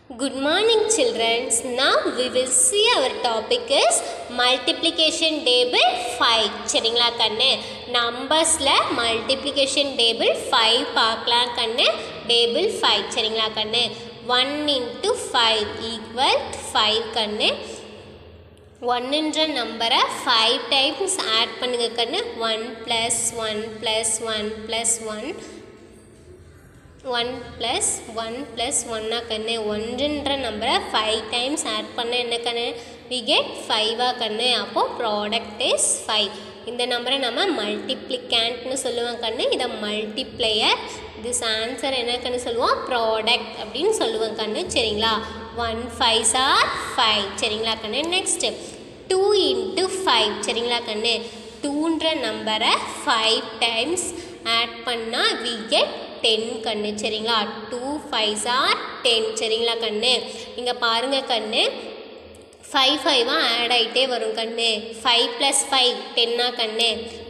Good morning children. Now we will see our topic is multiplication table 5 சரிங்களா கண்ணு நம்பர்ஸில் multiplication table 5 பார்க்கலாம் கண்ணு table 5 சரிங்களா கண்ணு 1 into 5 equal 5 கண்ணு ஒன்னுன்ற நம்பரை ஃபைவ் டைம்ஸ் ஆட் பண்ணுங்க கண்ணு one plus one plus one plus one one plus one plus ஒன்னா கண்ணு ஒன்றுன்ற நம்பரை ஃபைவ் டைம்ஸ் ஆட் பண்ண என்ன கண்ணு வி கெட் ஃபைவா கண்ணு அப்போது ப்ராடக்ட் இஸ் ஃபைவ் இந்த நம்பரை நம்ம மல்டிப்ளிகேண்ட்னு சொல்லுவோம் கண்ணு இதை மல்டிப்ளையர் திஸ் ஆன்சர் என்ன கண்ணு சொல்லுவோம் ப்ராடக்ட் அப்படின்னு சொல்லுவோம் கண்ணு சரிங்களா ஒன் ஃபைவ் ஆர் ஃபைவ் சரிங்களா கண்ணு நெக்ஸ்ட்டு டூ இன்ட்டு ஃபைவ் சரிங்களா கண்ணு டூன்ற நம்பரை ஃபைவ் டைம்ஸ் ஆட் பண்ணால் வி கெட் டென் கண்ணு சரிங்களா டூ ஃபைவ் ஆர் டென் சரிங்களா கண்ணு இங்கே பாருங்கள் கண்ணு ஃபைவ் ஃபைவாக ஆட் ஆகிட்டே வரும் கண்ணு ஃபைவ் ப்ளஸ் ஃபைவ் டென்னா கண்ணு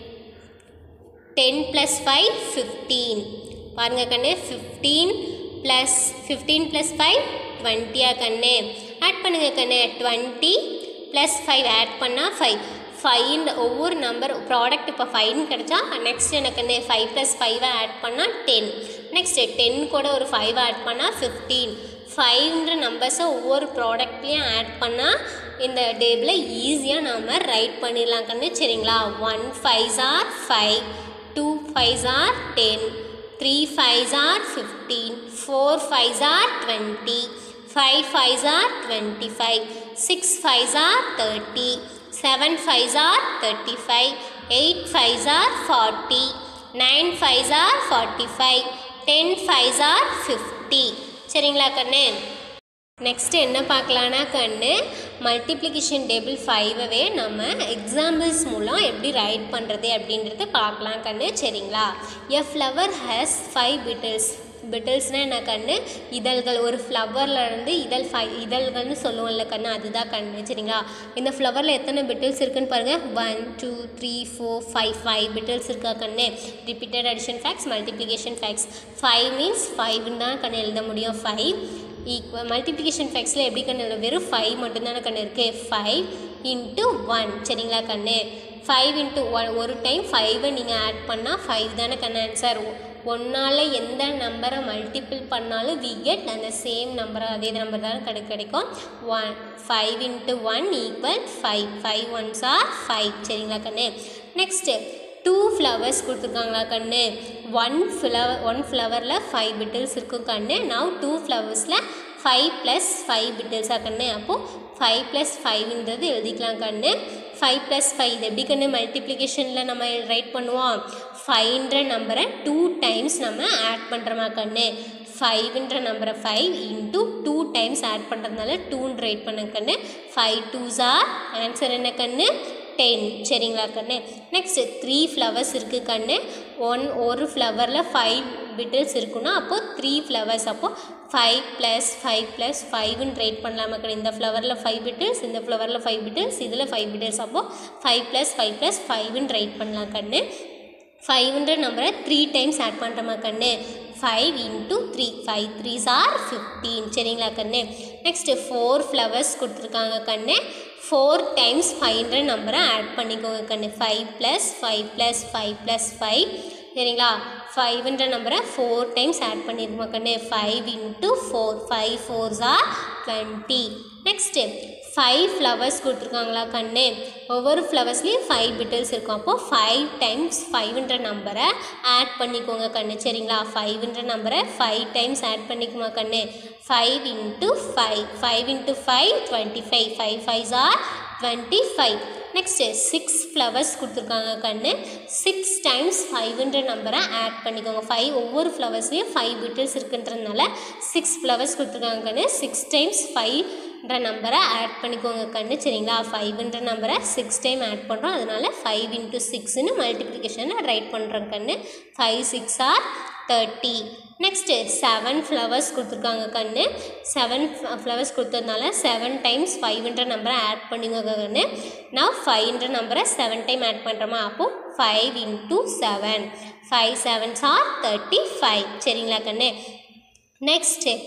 டென் ப்ளஸ் ஃபைவ் ஃபிஃப்டீன் பாருங்கள் கண்ணு fifteen plus fifteen plus five டுவெண்ட்டியா கண்ணு ஆட் பண்ணுங்க கண்ணு டுவெண்ட்டி ப்ளஸ் ஃபைவ் ஆட் பண்ணால் ஃபைவ் ஃபைன் ஒவ்வொரு நம்பர் ப்ராடக்ட் இப்போ ஃபைவ்னு கிடச்சா நெக்ஸ்ட் எனக்கு வந்து ஃபைவ் ப்ளஸ் ஃபைவை ஆட் பண்ணால் டென் நெக்ஸ்ட்டு டென் கூட ஒரு ஃபைவ் ஆட் பண்ணால் ஃபிஃப்டீன் ஃபைவ்ன்ற நம்பர்ஸை ஒவ்வொரு ப்ராடக்ட்லேயும் ஆட் பண்ணால் இந்த டேபிளை ஈஸியாக நாம் ரைட் பண்ணிடலாம் கண்ணு சரிங்களா one five are five two five are ten three five are fifteen four five are twenty five five are twenty five six five are thirty seven five are thirty five eight five are forty nine five are forty five ten five are fifty சரிங்களா கண்ணு next என்ன பார்க்கலான்னா கண்ணு multiplication table ஃபைவவே நம்ம examples மூலம் எப்படி right பண்ணுறது அப்படின்றத பார்க்கலாம் கண்ணு சரிங்களா a flower has five petals பிட்டில்ஸ்னால் என்ன கண்ணு இதழ்கள் ஒரு ஃப்ளவரில் இருந்து இதழ் ஃபை இதழ்கள்னு சொல்லுவோம்ல கண்ணு அதுதான் கண்ணு சரிங்களா இந்த ஃப்ளவரில் எத்தனை பிட்டில்ஸ் இருக்குன்னு பாருங்கள் one two three four five five petals இருக்கா கண்ணு repeated addition facts multiplication facts five means ஃபைவ்னு தான் கண்ணு எழுத முடியும் ஃபைவ் ஈக்குவல் மல்டிப்ளிகேஷன் ஃபேக்ஸில் எப்படி கண்ணு எழுத வெறும் ஃபைவ் மட்டும்தானே கண்ணு இருக்குது ஃபைவ் இன்ட்டு ஒன் சரிங்களா கண்ணு ஃபைவ் இன்ட்டு ஒன் ஒரு டைம் ஃபைவை நீங்கள் ஆட் பண்ணால் ஃபைவ் தானே கண்ணு ஆன்சர் ஒன்றால் எந்த நம்பரை மல்டிபிள் பண்ணாலும் வி கெட் அந்த சேம் நம்பரை அதே நம்பர் தான் கிடை கிடைக்கும் one five into one equal five five ones are five சரிங்களா கண்ணு நெக்ஸ்ட்டு டூ ஃப்ளவர்ஸ் கொடுத்துருக்காங்களா கண்ணு ஒன் ஃப்ளவர் ஒன் ஃப்ளவரில் ஃபைவ் பிட்டில்ஸ் இருக்கும் கண்ணு நவ் டூ ஃப்ளவர்ஸில் ஃபைவ் ப்ளஸ் ஃபைவ் பிட்டில்ஸாக கண்ணு அப்போது ஃபைவ் ப்ளஸ் ஃபைவ்ன்றது எழுதிக்கலாம் கண்ணு ஃபைவ் ப்ளஸ் ஃபைவ் இது எப்படி கண்ணு மல்டிப்ளிகேஷனில் நம்ம ரைட் பண்ணுவோம் ஃபைவ்ன்ற நம்பரை டூ டைம்ஸ் நம்ம ஆட் பண்ணுறோமா கண்ணு ஃபைவ்ன்ற நம்பரை five into two times add பண்ணுறதுனால டூன்னு ரைட் பண்ண கண்ணு ஃபைவ் டூஸ் ஆர் ஆன்சர் என்ன கண்ணு டென் சரிங்களா கண்ணு நெக்ஸ்ட்டு த்ரீ ஃப்ளவர்ஸ் இருக்குது கண்ணு ஒன் ஒரு ஃப்ளவரில் ஃபைவ் பிட்டில்ஸ் இருக்குன்னா அப்போது த்ரீ ஃப்ளவர்ஸ் அப்போது ஃபைவ் ப்ளஸ் ஃபைவ் ப்ளஸ் ஃபைவ்னு ரைட் பண்ணலாமா கண்ணு இந்த ஃப்ளவரில் ஃபைவ் பிட்டில்ஸ் இந்த ஃப்ளவரில் ஃபைவ் பிட்டில்ஸ் இதில் ஃபைவ் பிட்டில்ஸ் அப்போது ஃபைவ் ப்ளஸ் ஃபைவ் ப்ளஸ் ஃபைவ்னு ரைட் பண்ணலாம் கண்ணு ஃபைவ்ன்ற நம்பரை த்ரீ டைம்ஸ் ஆட் பண்ணுறோமா கண்ணு five into three five threes are fifteen சரிங்களா கண்ணு நெக்ஸ்ட்டு ஃபோர் ஃப்ளவர்ஸ் கொடுத்துருக்காங்க கண்ணு ஃபோர் டைம்ஸ் ஃபைவ்ன்ற நம்பரை ஆட் பண்ணிக்கோங்க கண்ணு five plus five plus five plus five சரிங்களா ஃபைவ்ன்ற நம்பரை ஃபோர் டைம்ஸ் ஆட் பண்ணியிருக்கோம் கண்ணு five into four five fours are twenty next five flowers கொடுத்துருக்காங்களா கண்ணு ஒவ்வொரு ஃப்ளவர்ஸ்லேயும் ஃபைவ் பிட்டில்ஸ் இருக்கும் அப்போது ஃபைவ் டைம்ஸ் ஃபைவ்ன்ற நம்பரை ஆட் பண்ணிக்கோங்க கண்ணு சரிங்களா ஃபைவ்ன்ற நம்பரை ஃபைவ் டைம்ஸ் ஆட் பண்ணிக்குமா கண்ணு five into five five into five twenty five five fives are twenty five next six flowers கொடுத்துருக்காங்க கண்ணு சிக்ஸ் டைம்ஸ் ஃபைவ்ன்ற நம்பரை ஆட் பண்ணிக்கோங்க ஃபைவ் ஒவ்வொரு ஃப்ளவர்ஸ்லேயும் ஃபைவ் பிட்டில்ஸ் இருக்குன்றதுனால சிக்ஸ் ஃப்ளவர்ஸ் கொடுத்துருக்காங்க கண்ணு சிக்ஸ் டைம்ஸ் ஃபைவ்ன்ற நம்பரை ஆட் பண்ணிக்கோங்க கண்ணு சரிங்களா ஃபைவ்ன்ற நம்பரை சிக்ஸ் டைம் ஆட் பண்ணுறோம் அதனால ஃபைவ் இன்ட்டு சிக்ஸ்னு மல்டிப்ளிகேஷனை ரைட் பண்ணுறோம் கண்ணு five six are thirty next seven flowers கொடுத்துருக்காங்க கண்ணு செவன் ஃப்ளவர்ஸ் கொடுத்ததுனால செவன் டைம்ஸ் ஃபைவ்ன்ற நம்பரை ஆட் பண்ணிக்கோங்க கண்ணு நான் ஃபைவ்ன்ற நம்பரை செவன் டைம் ஆட் பண்ணுறோமா அப்போது five into seven five sevens are thirty five சரிங்களா கண்ணு நெக்ஸ்ட்டு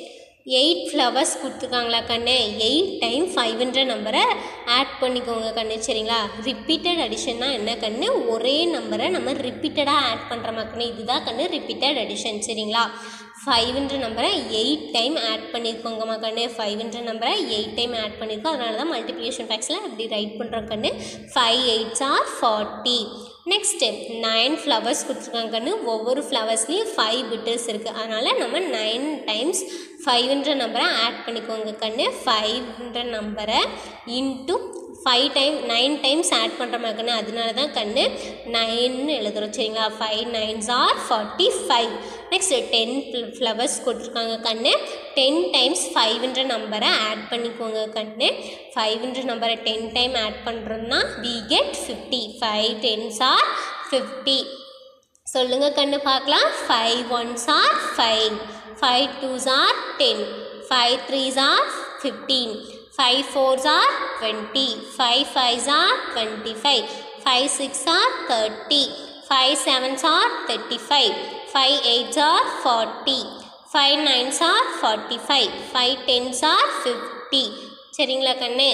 எயிட் ஃப்ளவர்ஸ் கொடுத்துருக்காங்களா கண்ணு எயிட் டைம் ஃபைவ்ன்ற நம்பரை ஆட் பண்ணிக்கோங்க கண்ணு சரிங்களா ரிப்பீட்டட் அடிஷன்னா என்ன கண்ணு ஒரே நம்பரை நம்ம ரிப்பீட்டடாக ஆட் பண்ணுற கண்ணு இதுதான் கண்ணு ரிப்பீட்டட் அடிஷன் சரிங்களா ஃபைவ்ன்ற நம்பரை எயிட் டைம் ஆட் பண்ணியிருக்கோங்கம்மா கண்ணு ஃபைவ்ன்ற நம்பரை எயிட் டைம் ஆட் பண்ணியிருக்கோம் அதனால தான் மல்டிப்ளிகேஷன் ஃபேக்ஸில் அப்படி ரைட் பண்ணுறோம் கண்ணு five eights are forty next nine flowers கொடுத்துருக்காங்க கண்ணு ஒவ்வொரு ஃப்ளவர்ஸ்லேயும் ஃபைவ் பிட்டர்ஸ் இருக்குது அதனால் நம்ம நைன் டைம்ஸ் ஃபைவ்ன்ற நம்பரை ஆட் பண்ணிக்கோங்க கண்ணு ஃபைவ்ன்ற நம்பரை into five time nine times add பண்ணுற மாதிரி கண்ணு அதனால தான் கண்ணு நைன்னு எழுதுறோம் சரிங்களா five nines are forty five next ten flowers கொடுத்துருக்காங்க கண்ணு டென் டைம்ஸ் ஃபைவ்ன்ற நம்பரை ஆட் பண்ணிக்கோங்க கண்ணு ஃபைவ்ன்ற நம்பரை டென் டைம் ஆட் பண்ணுறோம்னா we get fifty five tens are fifty சொல்லுங்க கண்ணு பார்க்கலாம் five ones are five five twos are ten five threes are fifteen five fours are twenty five fives are twenty five five six are thirty five sevens are thirty five five eights are forty five nines are forty five five tens are fifty சரிங்களா கண்ணு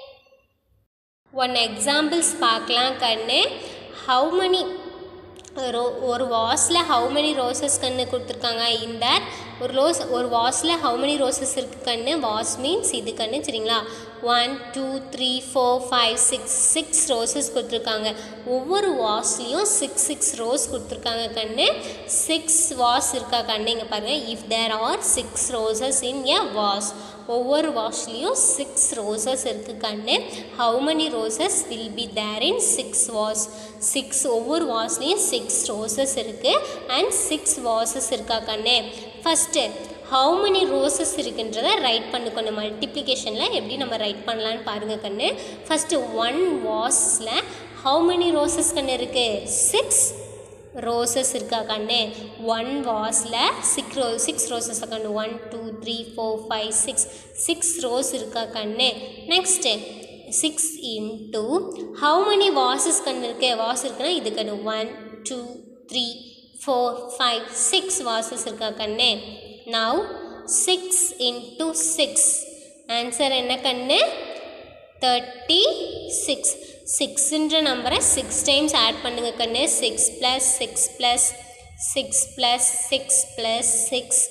one examples பார்க்கலாம் கண்ணு how many row ஒரு வாஸில் how many roses கண்ணு கொடுத்துருக்காங்க இந்த ஒரு rose ஒரு வாஸில் ஹவு many ரோசஸ் இருக்குது கண்ணு வாஸ் மீன்ஸ் இது கண்ணு சரிங்களா one two three four five six six roses கொடுத்துருக்காங்க ஒவ்வொரு வாஸ்லேயும் சிக்ஸ் சிக்ஸ் ரோஸ் கொடுத்துருக்காங்க கண்ணு சிக்ஸ் வாஸ் இருக்கா கண்ணு இங்கே பாருங்கள் if there are six roses in a vase ஒவ்வொரு வாஷ்லேயும் சிக்ஸ் ரோசஸ் இருக்குது கண்ணு how many roses will be there in six vase six ஒவ்வொரு வாஸ்லேயும் சிக்ஸ் ரோசஸ் இருக்குது அண்ட் சிக்ஸ் வாசஸ் இருக்கா கண்ணு ஃபஸ்ட்டு ஹவு many ரோசஸ் இருக்குன்றதை ரைட் பண்ணிக்கணும் மல்டிப்ளிகேஷனில் எப்படி நம்ம ரைட் பண்ணலான்னு பாருங்கள் கண்ணு ஃபஸ்ட்டு ஒன் வாஸில் ஹவு many ரோசஸ் கண்ணு இருக்குது சிக்ஸ் ரோசஸ் இருக்கா கண்ணு ஒன் வாஸில் சிக்ஸ் ரோ சிக்ஸ் ரோசஸ் கண்ணு one two three four five six six rose இருக்கா கண்ணு next six into how many vases கண்ணு இருக்கு வாஸ் இருக்குன்னா இது கண்ணு one two three four five six vases இருக்கா கண்ணு now six into six answer என்ன கண்ணு தேர்ட்டி சிக்ஸ் சிக்ஸுன்ற நம்பரை சிக்ஸ் டைம்ஸ் ஆட் பண்ணுங்க கண்ணு six plus six plus six plus six plus six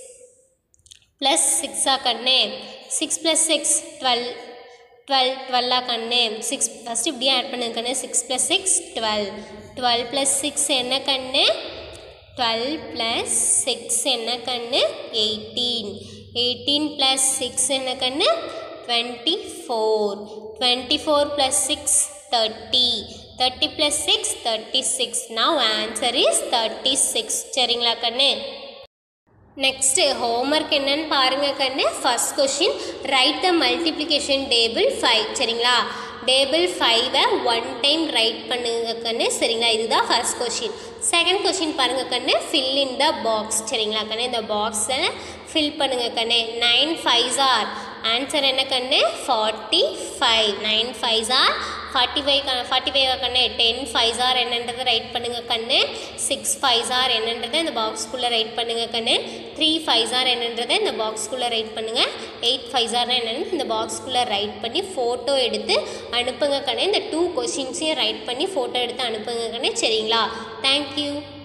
plus சிக்ஸா கண்ணு six plus six twelve twelve டுவெல்லா கண்ணு சிக்ஸ் ஃபஸ்ட்டு இப்படியே ஆட் பண்ணுங்க கண்ணு six plus six twelve twelve plus six என்ன கண்ணு டுவெல் ப்ளஸ் சிக்ஸ் என்ன கண்ணு எயிட்டீன் எயிட்டீன் ப்ளஸ் சிக்ஸ் என்ன கண்ணு twenty four twenty four plus six thirty thirty plus six thirty six now answer is thirty six சரிங்களா கண்ணு next homework என்னன்னு பாருங்கள் கண்ணு first question right the multiplication table five சரிங்களா டேபிள் ஃபைவை one time right பண்ணுங்க கண்ணு சரிங்களா இதுதான் ஃபர்ஸ்ட் கொஷின் செகண்ட் கொஷின் பாருங்கள் கண்ணு ஃபில் இன் த பாக்ஸ் சரிங்களா கண்ணு இந்த பாக்ஸை ஃபில் பண்ணுங்க கண்ணு நைன் ஃபைவ்ஸ் ஆர் ஆன்சர் என்ன கண்ணு forty five nine fives are forty five forty five கண்ணு டென் ஃபைவ்ஸ் ஆர் என்னன்றதை ரைட் பண்ணுங்க கண்ணு சிக்ஸ் ஃபைவ்ஸ் ஆர் என்னன்றதை இந்த பாக்ஸ்குள்ளே ரைட் பண்ணுங்க கண்ணு த்ரீ ஃபைவ்ஸ் ஆர் என்னன்றதை இந்த பாக்ஸ்குள்ளே ரைட் பண்ணுங்க எயிட் ஃபைவ்ஸ் ஆர் என்னன்னு இந்த பாக்ஸ்குள்ளே ரைட் பண்ணி ஃபோட்டோ எடுத்து அனுப்புங்க கண்ணு இந்த டூ கொஷின்ஸையும் ரைட் பண்ணி ஃபோட்டோ எடுத்து அனுப்புங்க கண்ணு சரிங்களா தேங்க்யூ